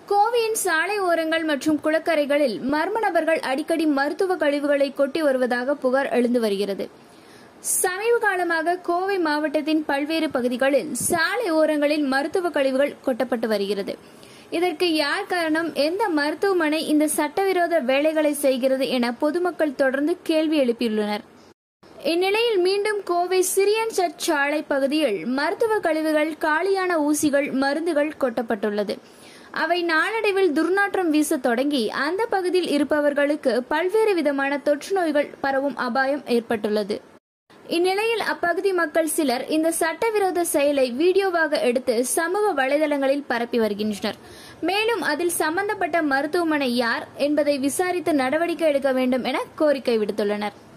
கோவையின் சாலை ஓரங்கள் மற்றும் குளக்கரைகளில் மர்ம நபர்கள் அடிக்கடி மருத்துவ கழிவுகளை கொட்டி வருவதாக புகார் எழுந்து வருகிறது சமீப காலமாக கோவை மாவட்டத்தின் பல்வேறு பகுதிகளில் சாலை ஓரங்களில் மருத்துவ கழிவுகள் கொட்டப்பட்டு வருகிறது இதற்கு யார் காரணம் எந்த மருத்துவமனை இந்த சட்டவிரோத வேலைகளை செய்கிறது என பொதுமக்கள் தொடர்ந்து கேள்வி எழுப்பியுள்ளனர் இந்நிலையில் மீண்டும் கோவை சிரியன் சர்ச் சாலை பகுதியில் மருத்துவ கழிவுகள் காலியான ஊசிகள் மருந்துகள் கொட்டப்பட்டுள்ளது அவை நாளடைவில் துர்நாற்றம் வீச தொடங்கி அந்த பகுதியில் இருப்பவர்களுக்கு பல்வேறு விதமான தொற்று நோய்கள் பரவும் அபாயம் ஏற்பட்டுள்ளது இந்நிலையில் அப்பகுதி மக்கள் சிலர் இந்த சட்டவிரோத செயலை வீடியோவாக எடுத்து சமூக வலைதளங்களில் பரப்பி வருகின்றனர் மேலும் அதில் சம்பந்தப்பட்ட மருத்துவமனை யார் என்பதை விசாரித்து நடவடிக்கை எடுக்க வேண்டும் என கோரிக்கை விடுத்துள்ளனர்